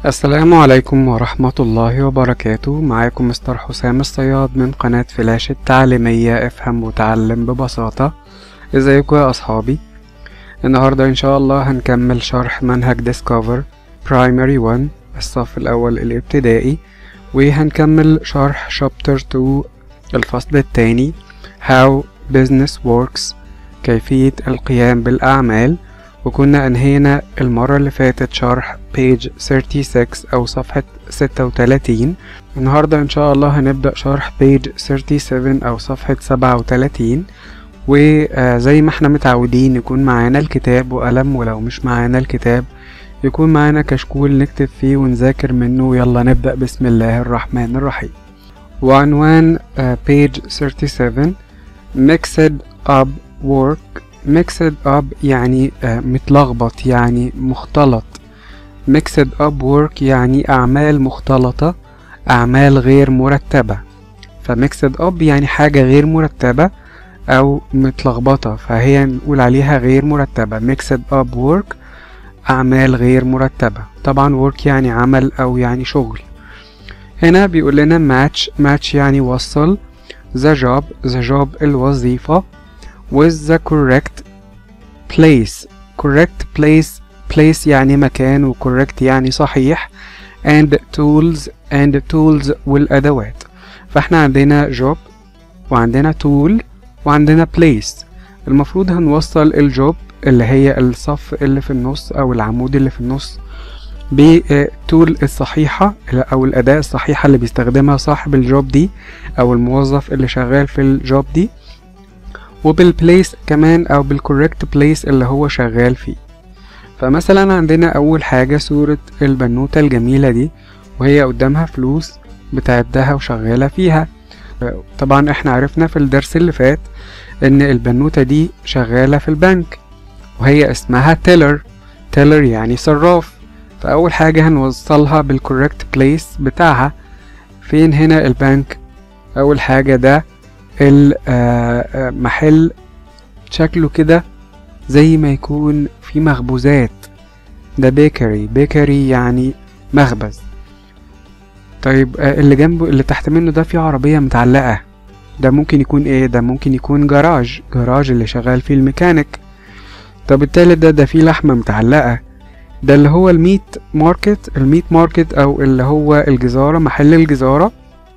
السلام عليكم ورحمة الله وبركاته معاكم مستر حسام الصياد من قناة فلاش التعليمية افهم وتعلم ببساطة ازيكم يا اصحابي النهاردة ان شاء الله هنكمل شرح منهج Discover Primary 1 الصف الاول الابتدائي وهنكمل شرح Chapter 2 الفصل الثاني How Business Works كيفية القيام بالأعمال وكنا أنهينا المرة اللي فاتت شرح page 36 أو صفحة 36 النهاردة إن شاء الله هنبدأ شرح page 37 أو صفحة 37 وزي ما احنا متعودين يكون معانا الكتاب وقلم ولو مش معانا الكتاب يكون معانا كشكول نكتب فيه ونذاكر منه يلا نبدأ بسم الله الرحمن الرحيم وعنوان page 37 mixed up work mixed up يعني متلخبط يعني مختلط mixed up work يعني أعمال مختلطة أعمال غير مرتبة فمixed up يعني حاجة غير مرتبة أو متلخبطة فهي نقول عليها غير مرتبة mixed up work أعمال غير مرتبة طبعا work يعني عمل أو يعني شغل هنا بيقول لنا match match يعني وصل the job the job الوظيفة with the correct place correct place place يعني مكان و correct يعني صحيح and tools and tools والأدوات فاحنا عندنا job وعندنا tool وعندنا place المفروض هنوصل الجوب اللي هي الصف اللي في النص أو العمود اللي في النص بالتول الصحيحة أو الأداة الصحيحة اللي بيستخدمها صاحب الجوب دي أو الموظف اللي شغال في الجوب دي وبالبليس كمان او بالكوريكت بليس اللي هو شغال فيه فمثلا عندنا اول حاجة صورة البنوتة الجميلة دي وهي قدامها فلوس بتعدها وشغالة فيها طبعا احنا عرفنا في الدرس اللي فات ان البنوتة دي شغالة في البنك وهي اسمها تيلر تيلر يعني صراف فاول حاجة هنوصلها بالكوريكت بليس بتاعها فين هنا البنك اول حاجة ده المحل شكله كده زي ما يكون في مخبوزات ده بيكري بيكري يعني مخبز طيب اللي جنبه اللي تحت منه ده في عربية متعلقة ده ممكن يكون ايه ده ممكن يكون جراج جراج اللي شغال فيه الميكانيك طب التالت ده ده فيه لحمة متعلقة ده اللي هو الميت ماركت الميت ماركت او اللي هو الجزارة محل الجزارة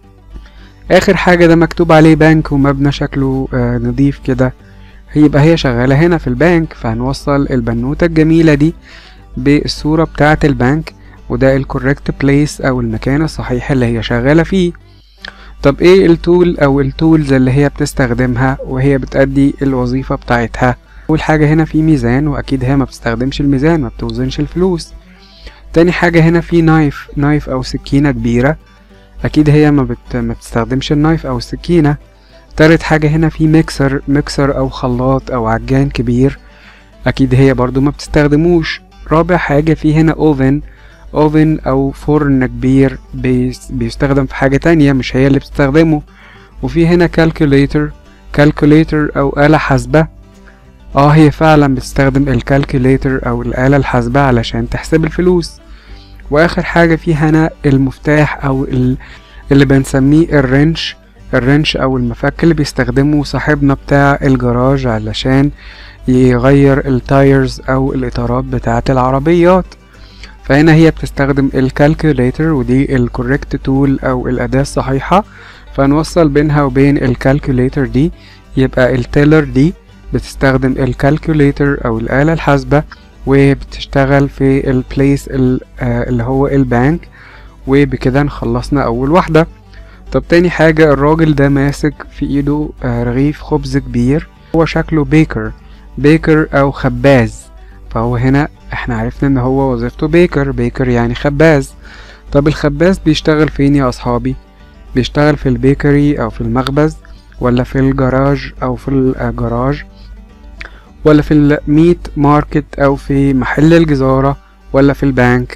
اخر حاجة ده مكتوب عليه بنك ومبنى شكله آه نضيف كده يبقى هي شغالة هنا في البنك فهنوصل البنوتة الجميلة دي بالصورة بتاعة البنك وده الكوريكت بليس او المكان الصحيح اللي هي شغالة فيه طب ايه التول او التولز اللي هي بتستخدمها وهي بتأدي الوظيفة بتاعتها اول حاجة هنا في ميزان واكيد هي ما بتستخدمش الميزان ما بتوزنش الفلوس تاني حاجة هنا في نايف نايف او سكينة كبيرة اكيد هي ما, بت... ما بتستخدمش النايف او السكينة تالت حاجة هنا في ميكسر ميكسر او خلاط او عجان كبير اكيد هي برضو ما بتستخدموش رابع حاجة في هنا اوفن اوفن او فرن كبير بيس... بيستخدم في حاجة تانية مش هي اللي بتستخدمه وفي هنا كالكوليتر كالكوليتر او آلة حاسبة اه هي فعلا بتستخدم الكالكوليتر او الآلة الحاسبة علشان تحسب الفلوس واخر حاجة في هنا المفتاح او اللي بنسميه الرنش الرنش او المفك اللي بيستخدمه صاحبنا بتاع الجراج علشان يغير التايرز او الاطارات بتاعة العربيات فهنا هي بتستخدم الكالكوليتر ودي الكوريكت تول او الاداة الصحيحة فنوصل بينها وبين الكالكوليتر دي يبقى التيلر دي بتستخدم الكالكوليتر او الآلة الحاسبة وبتشتغل في البليس اللي هو البنك وبكده خلصنا اول واحدة طب تاني حاجة الراجل ده ماسك في ايده رغيف خبز كبير هو شكله بيكر بيكر او خباز فهو هنا احنا عرفنا ان هو وظيفته بيكر بيكر يعني خباز طب الخباز بيشتغل فين يا اصحابي بيشتغل في البيكري او في المخبز ولا في الجراج او في الجراج ولا في الميت ماركت او في محل الجزارة ولا في البنك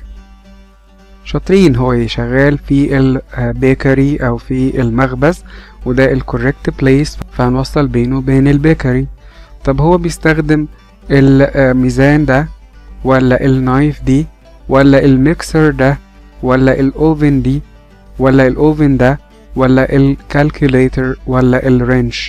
شاطرين هو شغال في البيكري او في المخبز وده الكوريكت بليس فهنوصل بينه وبين البيكري طب هو بيستخدم الميزان ده ولا النايف دي ولا الميكسر ده ولا الاوفن دي ولا الاوفن ده ولا الكالكوليتر ولا الرنش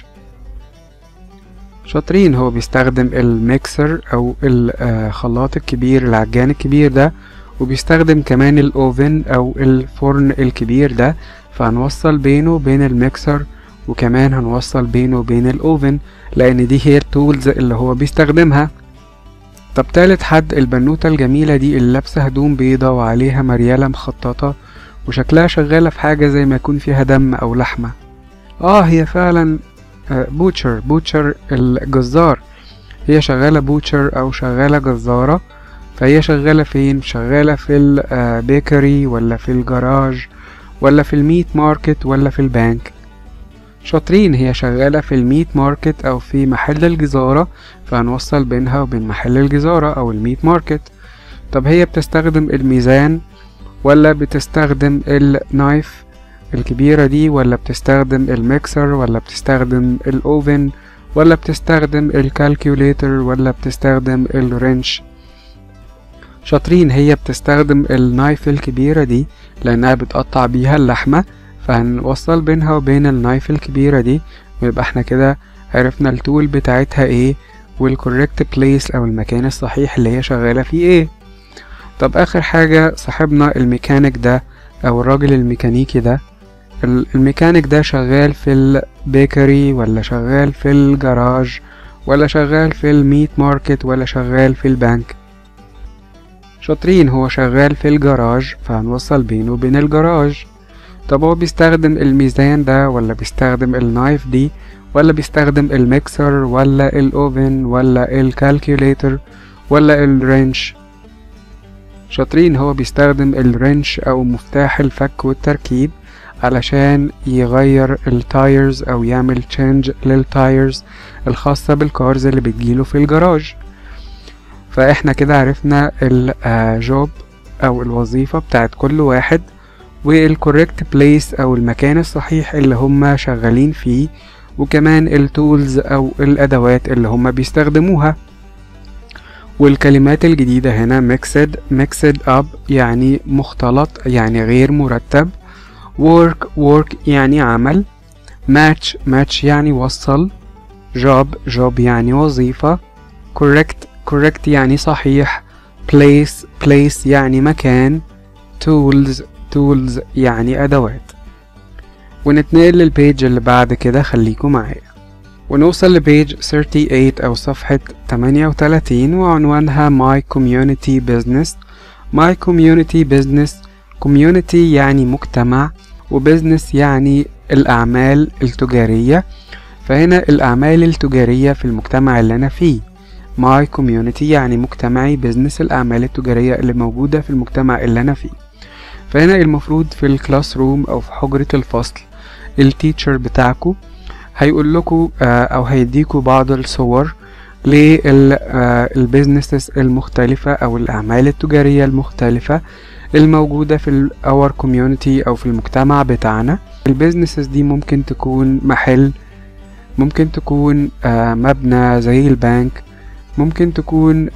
شاطرين هو بيستخدم الميكسر او الخلاط الكبير العجان الكبير ده وبيستخدم كمان الاوفن او الفرن الكبير ده فهنوصل بينه وبين الميكسر وكمان هنوصل بينه وبين الاوفن لان دي هي التولز اللي هو بيستخدمها طب تالت حد البنوتة الجميلة دي اللي لابسة هدوم بيضة وعليها مريالة مخططة وشكلها شغالة في حاجة زي ما يكون فيها دم أو لحمة اه هي فعلا بوتشر بوتشر الجزار هي شغالة بوتشر أو شغالة جزارة فهي شغالة فين شغالة في البيكري ولا في الجراج ولا في الميت ماركت ولا في البنك شاطرين هي شغالة في الميت ماركت أو في محل الجزارة فهنوصل بينها وبين محل الجزارة أو الميت ماركت طب هي بتستخدم الميزان ولا بتستخدم النايف الكبيرة دي ولا بتستخدم الميكسر ولا بتستخدم الأوفن ولا بتستخدم الكالكوليتر ولا بتستخدم الرنش شاطرين هي بتستخدم النايف الكبيرة دي لأنها بتقطع بيها اللحمة فهنوصل بينها وبين النايف الكبيرة دي ويبقى احنا كده عرفنا التول بتاعتها ايه والكوريكت بليس او المكان الصحيح اللي هي شغالة فيه ايه طب اخر حاجة صاحبنا الميكانيك ده او الراجل الميكانيكي ده الميكانيك ده شغال في البيكري ولا شغال في الجراج ولا شغال في الميت ماركت ولا شغال في البنك شاطرين هو شغال في الجراج فهنوصل بينه وبين الجراج طب هو بيستخدم الميزان ده ولا بيستخدم النايف دي ولا بيستخدم الميكسر ولا الاوفن ولا الكالكوليتر ولا الرنش شاطرين هو بيستخدم الرنش او مفتاح الفك والتركيب علشان يغير التايرز او يعمل تشينج للتايرز الخاصة بالكارز اللي بتجيله في الجراج فاحنا كده عرفنا الجوب او الوظيفة بتاعت كل واحد والكوريكت بليس او المكان الصحيح اللي هم شغالين فيه وكمان التولز او الادوات اللي هم بيستخدموها والكلمات الجديدة هنا mixed mixed up يعني مختلط يعني غير مرتب work work يعني عمل match match يعني وصل job job يعني وظيفة correct correct يعني صحيح place place يعني مكان tools tools يعني أدوات ونتنقل للبيج اللي بعد كده خليكم معايا ونوصل لبيج 38 أو صفحة 38 وعنوانها My Community Business My Community Business Community يعني مجتمع وبزنس يعني الأعمال التجارية فهنا الأعمال التجارية في المجتمع اللي أنا فيه My Community يعني مجتمعي بزنس الأعمال التجارية اللي موجودة في المجتمع اللي أنا فيه فهنا المفروض في الكلاس روم أو في حجرة الفصل التيتشر بتاعكو هيقول لكم او هيديكوا بعض الصور للبيزنسز المختلفة او الاعمال التجارية المختلفة الموجودة في الاور كوميونتي او في المجتمع بتاعنا البيزنسز دي ممكن تكون محل ممكن تكون مبنى زي البنك ممكن تكون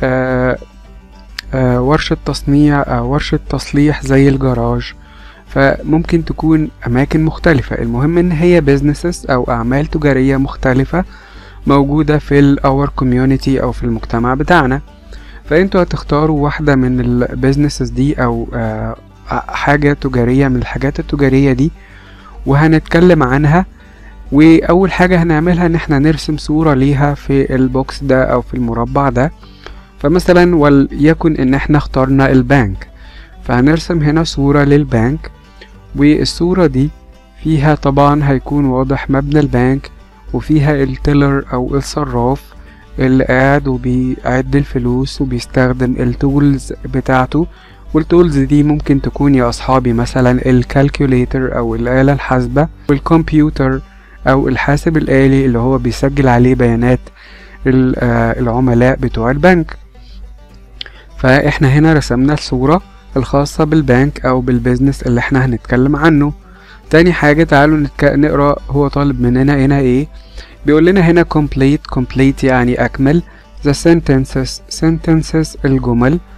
ورشة تصنيع أو ورشة تصليح زي الجراج فممكن تكون أماكن مختلفة المهم إن هي businesses أو أعمال تجارية مختلفة موجودة في ال our community أو في المجتمع بتاعنا فأنتوا هتختاروا واحدة من البيزنسز دي أو حاجة تجارية من الحاجات التجارية دي وهنتكلم عنها وأول حاجة هنعملها إن احنا نرسم صورة ليها في البوكس ده أو في المربع ده فمثلا وليكن إن احنا اخترنا البنك فهنرسم هنا صورة للبنك والصورة دي فيها طبعا هيكون واضح مبنى البنك وفيها التيلر أو الصراف اللي قاعد وبيعد الفلوس وبيستخدم التولز بتاعته والتولز دي ممكن تكون يا أصحابي مثلا الكالكوليتر أو الآلة الحاسبة والكمبيوتر أو الحاسب الآلي اللي هو بيسجل عليه بيانات العملاء بتوع البنك فإحنا هنا رسمنا الصورة الخاصة بالبنك أو بالبيزنس اللي احنا هنتكلم عنه تاني حاجة تعالوا نتك... نقرأ هو طالب مننا هنا ايه بيقول لنا هنا complete complete يعني أكمل the sentences sentences الجمل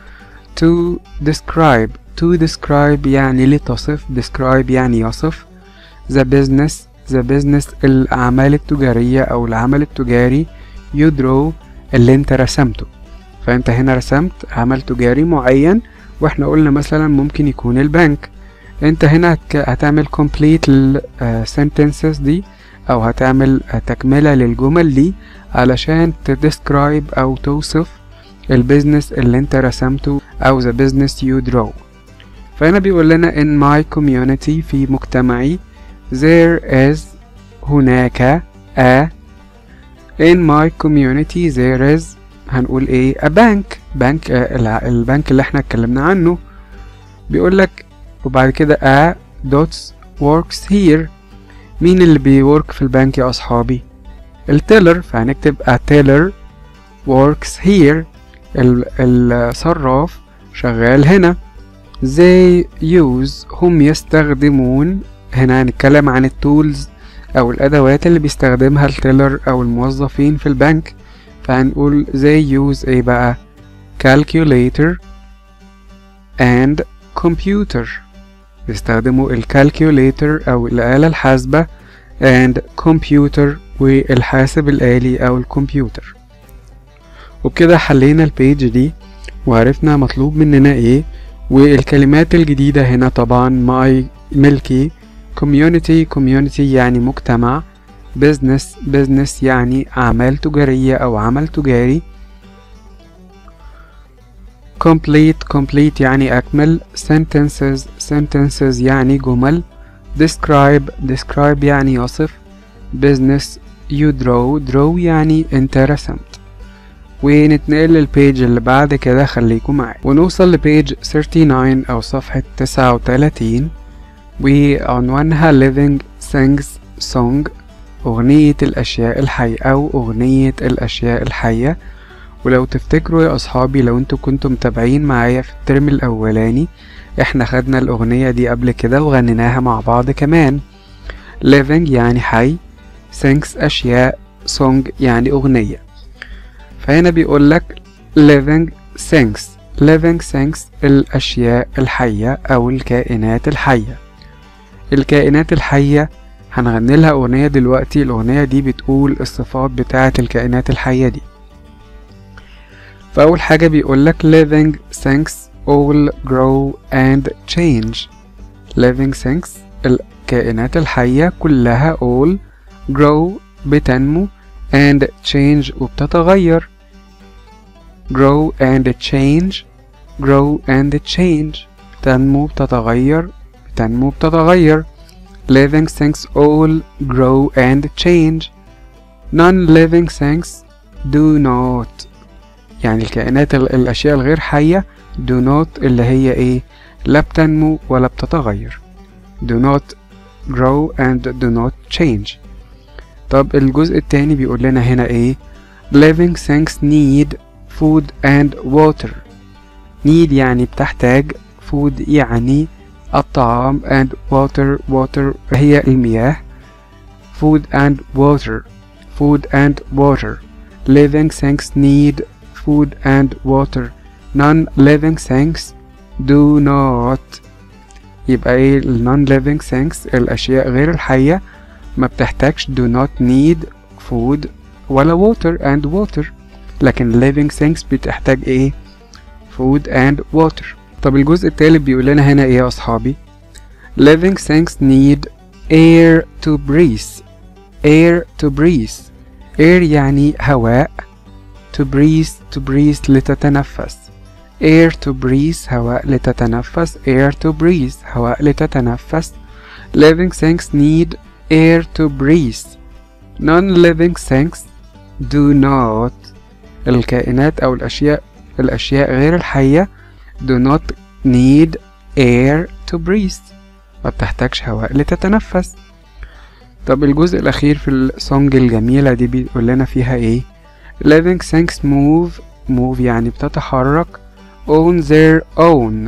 to describe to describe يعني لتصف describe يعني يصف the business the business الأعمال التجارية أو العمل التجاري you draw اللي انت رسمته فانت هنا رسمت عمل تجاري معين واحنا قلنا مثلا ممكن يكون البنك انت هنا هتعمل complete ال sentences دي او هتعمل تكملة للجمل دي علشان تدسكرايب او توصف البيزنس اللي انت رسمته او the business you draw فهنا بيقول لنا in my community في مجتمعي there is هناك a in my community there is هنقول ايه a bank بنك البنك اللي احنا اتكلمنا عنه بيقول لك وبعد كده a dots works here مين اللي بيورك في البنك يا اصحابي التيلر فهنكتب a teller works here الصراف شغال هنا they use هم يستخدمون هنا هنتكلم عن التولز او الادوات اللي بيستخدمها التيلر او الموظفين في البنك فهنقول they use ايه بقى calculator and computer بيستخدموا الكالكوليتر او الآلة الحاسبة and computer والحاسب الآلي او الكمبيوتر وبكده حلينا البيج دي وعرفنا مطلوب مننا ايه والكلمات الجديدة هنا طبعا my ملكي community community يعني مجتمع business business يعني أعمال تجارية أو عمل تجاري complete complete يعني أكمل sentences sentences يعني جمل describe describe يعني يصف business you draw draw يعني انت رسمت ونتنقل للبيج اللي بعد كده خليكم معايا ونوصل لبيج 39 أو صفحة 39 وعنوانها living things song أغنية الأشياء الحية أو أغنية الأشياء الحية ولو تفتكروا يا أصحابي لو انتوا كنتوا متابعين معايا في الترم الأولاني احنا خدنا الأغنية دي قبل كده وغنيناها مع بعض كمان living يعني حي things أشياء song يعني أغنية فهنا بيقولك living things living things الأشياء الحية أو الكائنات الحية الكائنات الحية هنغني لها أغنية دلوقتي الأغنية دي بتقول الصفات بتاعة الكائنات الحية دي فأول حاجة بيقولك living things all grow and change living things الكائنات الحية كلها all grow بتنمو and change وبتتغير grow and change grow and change تنمو بتتغير بتنمو بتتغير living things all grow and change non-living things do not يعني الكائنات الأشياء الغير حية do not اللي هي إيه لا بتنمو ولا بتتغير do not grow and do not change طب الجزء التاني بيقول لنا هنا إيه living things need food and water need يعني بتحتاج food يعني الطعام and water water هي المياه food and water food and water living things need food and water non-living things do not يبقى ايه ال non-living things الأشياء غير الحية ما بتحتاجش do not need food ولا water and water لكن living things بتحتاج ايه food and water طب الجزء التالت بيقول لنا هنا ايه يا اصحابي living things need air to breathe air to breathe air يعني هواء to breathe to breathe لتتنفس air to breathe هواء لتتنفس air to breathe هواء لتتنفس living things need air to breathe non-living things do not الكائنات أو الأشياء الأشياء غير الحية do not need air to breathe ما بتحتاجش هواء لتتنفس طب الجزء الأخير في السونج الجميلة دي بيقول لنا فيها إيه living things move move يعني بتتحرك on their own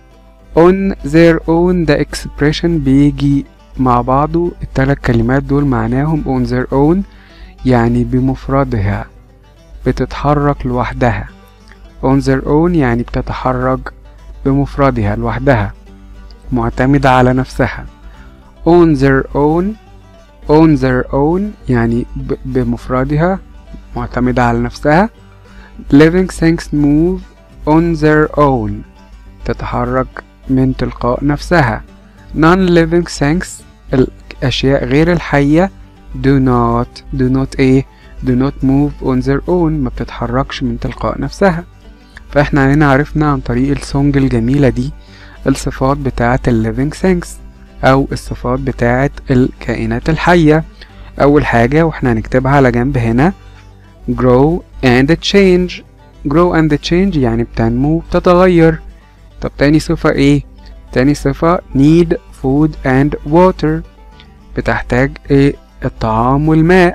on their own ده expression بيجي مع بعضه التلات كلمات دول معناهم on their own يعني بمفردها بتتحرك لوحدها on their own يعني بتتحرك بمفردها لوحدها معتمدة على نفسها on their own on their own يعني بمفردها معتمدة على نفسها living things move on their own تتحرك من تلقاء نفسها non-living things الأشياء غير الحية do not do not ايه do not move on their own ما بتتحركش من تلقاء نفسها فاحنا هنا عرفنا عن طريق السونج الجميلة دي الصفات بتاعة living things أو الصفات بتاعة الكائنات الحية أول حاجة واحنا هنكتبها على جنب هنا grow and change grow and change يعني بتنمو بتتغير طب تاني صفة ايه تاني صفة need food and water بتحتاج ايه الطعام والماء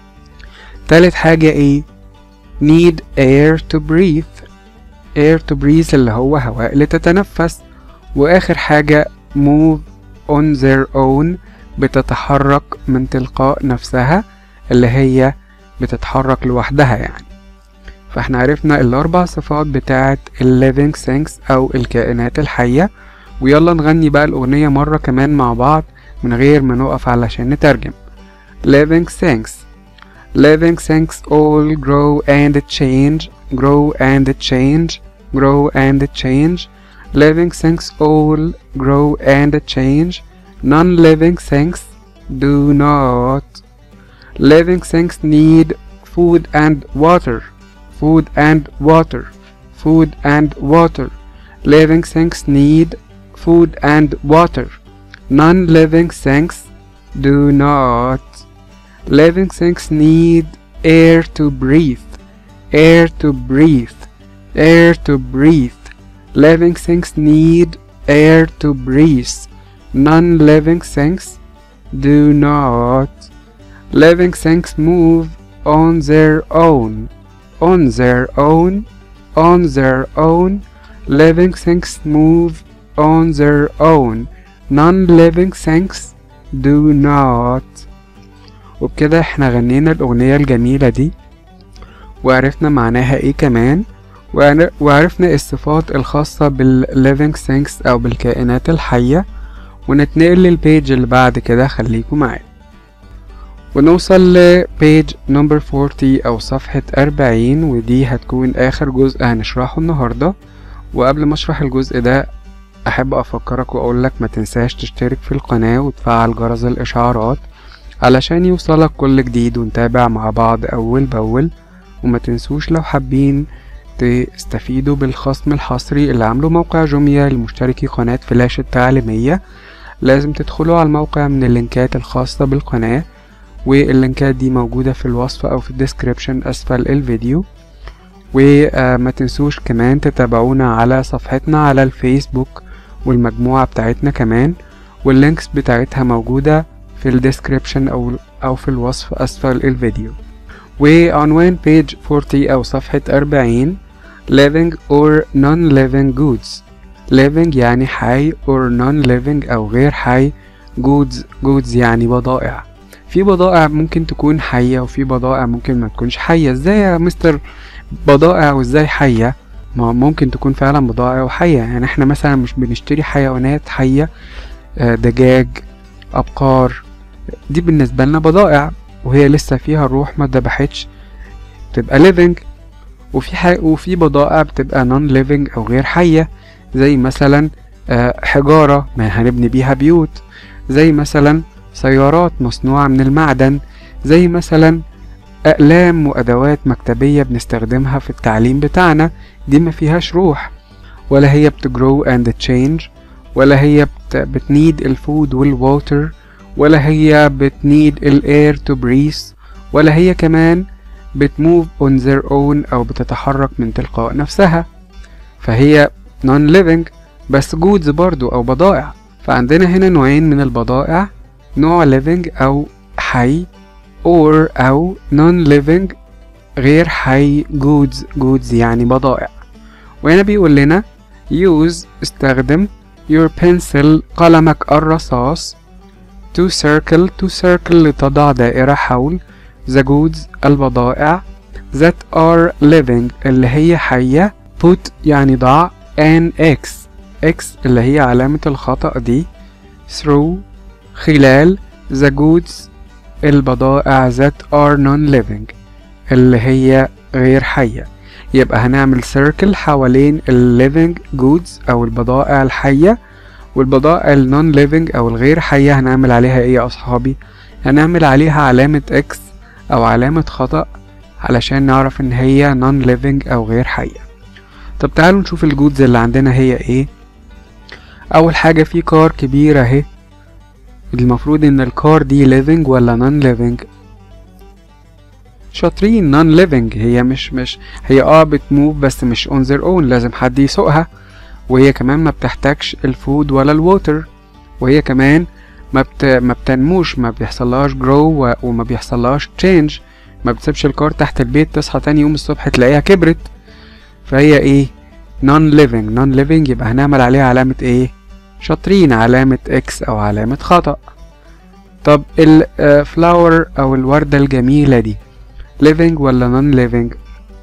تالت حاجة ايه need air to breathe air to breathe اللي هو هواء لتتنفس واخر حاجة move on their own بتتحرك من تلقاء نفسها اللي هي بتتحرك لوحدها يعني فاحنا عرفنا الاربع صفات بتاعت living things او الكائنات الحية ويلا نغني بقى الاغنية مرة كمان مع بعض من غير ما نقف علشان نترجم living things living things all grow and change grow and change grow and change living things all grow and change non-living things do not living things need food and water food and water food and water living things need food and water non-living things do not living things need air to breathe air to breathe air to breathe living things need air to breathe non-living things do not living things move on their own on their own on their own living things move on their own non-living things do not وبكده احنا غنينا الأغنية الجميلة دي وعرفنا معناها ايه كمان وعرفنا الصفات الخاصة بالليفينج things أو بالكائنات الحية ونتنقل للبيج اللي بعد كده خليكم معايا ونوصل لبيج نمبر 40 أو صفحة 40 ودي هتكون آخر جزء هنشرحه النهاردة وقبل ما أشرح الجزء ده أحب أفكرك وأقولك ما تنساش تشترك في القناة وتفعل جرس الإشعارات علشان يوصلك كل جديد ونتابع مع بعض أول بأول وما تنسوش لو حابين تستفيدوا بالخصم الحصري اللي عامله موقع جوميا لمشتركي قناة فلاش التعليمية لازم تدخلوا على الموقع من اللينكات الخاصة بالقناة واللينكات دي موجودة في الوصف أو في الديسكريبشن أسفل الفيديو وما تنسوش كمان تتابعونا على صفحتنا على الفيسبوك والمجموعة بتاعتنا كمان واللينكس بتاعتها موجودة في الديسكريبشن أو, أو في الوصف أسفل الفيديو وعنوان page 40 أو صفحة 40 living or non-living goods living يعني حي or non-living أو غير حي goods goods يعني بضائع في بضائع ممكن تكون حية وفي بضائع ممكن ما تكونش حية ازاي يا مستر بضائع وازاي حية ما ممكن تكون فعلا بضائع وحية يعني احنا مثلا مش بنشتري حيوانات حية دجاج أبقار دي بالنسبة لنا بضائع وهي لسه فيها الروح ما اتذبحتش تبقى living وفي حي... وفي بضائع بتبقى non living أو غير حية زي مثلا حجارة ما هنبني بيها بيوت زي مثلا سيارات مصنوعة من المعدن زي مثلا أقلام وأدوات مكتبية بنستخدمها في التعليم بتاعنا دي ما فيهاش روح ولا هي بتجرو and change ولا هي بت... بتنيد الفود والووتر ولا هي بتنيد الاير تو بريس ولا هي كمان بتموف on their own أو بتتحرك من تلقاء نفسها فهي non living بس جودز برضو أو بضائع فعندنا هنا نوعين من البضائع نوع living أو حي or أو non living غير حي goods goods يعني بضائع وهنا بيقول لنا use استخدم your pencil قلمك الرصاص to circle to circle لتضع دائرة حول the goods البضائع that are living اللي هي حية put يعني ضع an x x اللي هي علامة الخطأ دي through خلال the goods البضائع that are non-living اللي هي غير حية يبقى هنعمل circle حوالين ال living goods أو البضائع الحية والبضائع ال non living أو الغير حية هنعمل عليها إيه يا أصحابي؟ هنعمل عليها علامة X أو علامة خطأ علشان نعرف إن هي non living أو غير حية طب تعالوا نشوف الجودز اللي عندنا هي إيه أول حاجة في كار كبيرة أهي المفروض إن الكار دي living ولا non living شاطرين non living هي مش مش هي اه بتموف بس مش on their own لازم حد يسوقها وهي كمان ما بتحتاجش الفود ولا الووتر وهي كمان ما بت... ما بتنموش ما بيحصلهاش جرو و... وما بيحصلهاش تشينج ما بتسيبش الكار تحت البيت تصحى تاني يوم الصبح تلاقيها كبرت فهي ايه non living non living يبقى هنعمل عليها علامة ايه شاطرين علامة اكس او علامة خطأ طب الفلاور او الوردة الجميلة دي living ولا non living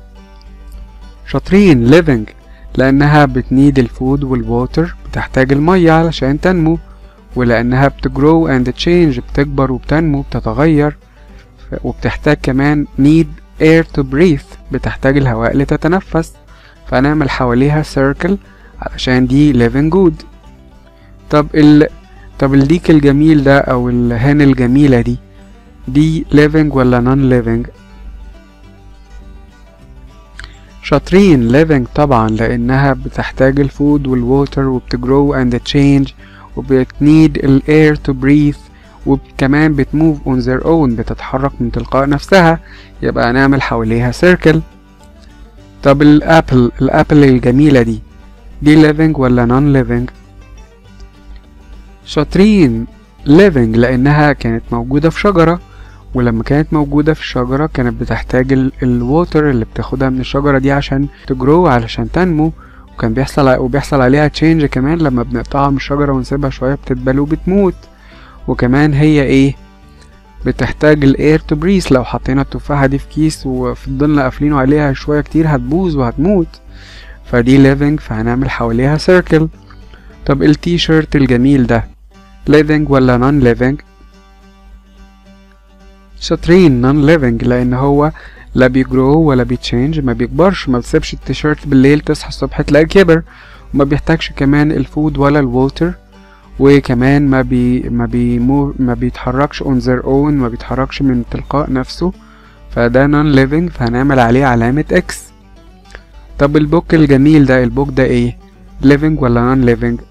شاطرين living لأنها بتنيد الفود والووتر بتحتاج المية علشان تنمو ولأنها بتجرو and change بتكبر وبتنمو بتتغير وبتحتاج كمان need air to breathe بتحتاج الهواء لتتنفس فنعمل حواليها circle علشان دي living good طب ال طب الديك الجميل ده أو الهان الجميلة دي دي living ولا non living شاطرين living طبعا لأنها بتحتاج الفود والووتر وبتجرو and change وبتنيد ال air to breathe وكمان بتموف on their own بتتحرك من تلقاء نفسها يبقى نعمل حواليها circle طب الابل الابل الجميلة دي دي living ولا non living شاطرين living لأنها كانت موجودة في شجرة ولما كانت موجودة في الشجرة كانت بتحتاج الووتر اللي بتاخدها من الشجرة دي عشان تجرو علشان تنمو وكان بيحصل وبيحصل عليها تشينج كمان لما بنقطعها من الشجرة ونسيبها شوية بتدبل وبتموت وكمان هي ايه بتحتاج الاير تو بريس لو حطينا التفاحة دي في كيس وفضلنا قافلينه عليها شوية كتير هتبوظ وهتموت فدي living فهنعمل حواليها circle طب التي شيرت الجميل ده living ولا non living شاطرين non living لان هو لا بيجرو ولا بيتشينج ما بيكبرش ما بتسيبش التيشيرت بالليل تصحى الصبح تلاقيه كبر وما بيحتاجش كمان الفود ولا الووتر وكمان ما بي ما بيمو ما بيتحركش on their own ما بيتحركش من تلقاء نفسه فده non living فهنعمل عليه علامة X طب البوك الجميل ده البوك ده ايه living ولا non living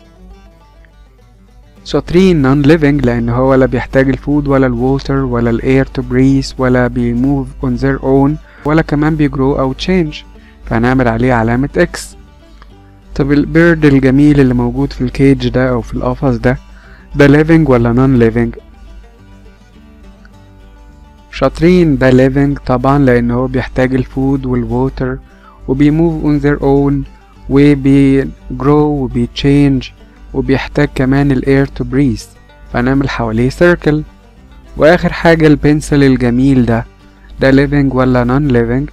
شاطرين non living لأن هو لا بيحتاج الفود ولا الووتر ولا الاير تو بريس ولا بيموف on their own ولا كمان بيجرو أو change فهنعمل عليه علامة X طب البيرد الجميل اللي موجود في الكيج ده أو في القفص ده ده living ولا non living شاطرين ده living طبعا لأن هو بيحتاج الفود والووتر وبيموف on their own وبيجرو وبيتشينج وبيحتاج كمان الاير تو بريث فنعمل حواليه سيركل واخر حاجة البنسل الجميل ده ده living ولا non living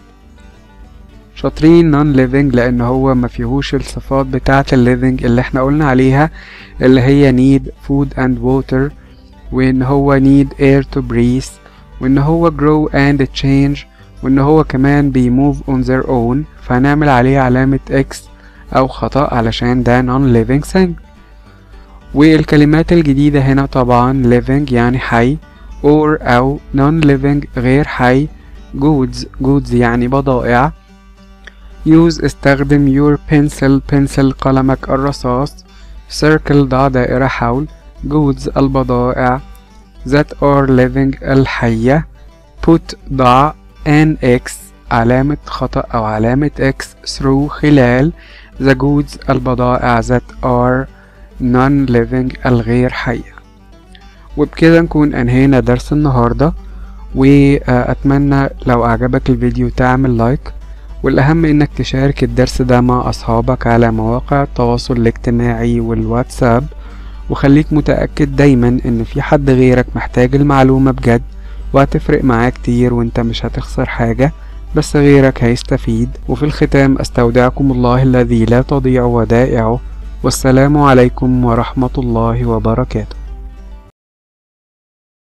شاطرين non living لان هو ما فيهوش الصفات بتاعة الليفينج اللي احنا قلنا عليها اللي هي need food and water وان هو need air to breathe وان هو grow and change وان هو كمان بيموف on their own فهنعمل عليه علامة X أو خطأ علشان ده non living thing والكلمات الجديدة هنا طبعا living يعني حي or أو non living غير حي goods goods يعني بضائع use استخدم your pencil pencil قلمك الرصاص circle ضع دائرة حول goods البضائع that are living الحية put ضع an x علامة خطأ أو علامة x through خلال the goods البضائع that are non-living الغير حية وبكده نكون أنهينا درس النهاردة وأتمنى لو أعجبك الفيديو تعمل لايك والأهم إنك تشارك الدرس ده مع أصحابك على مواقع التواصل الاجتماعي والواتساب وخليك متأكد دايما إن في حد غيرك محتاج المعلومة بجد وهتفرق معاه كتير وانت مش هتخسر حاجة بس غيرك هيستفيد وفي الختام استودعكم الله الذي لا تضيع ودائعه والسلام عليكم ورحمة الله وبركاته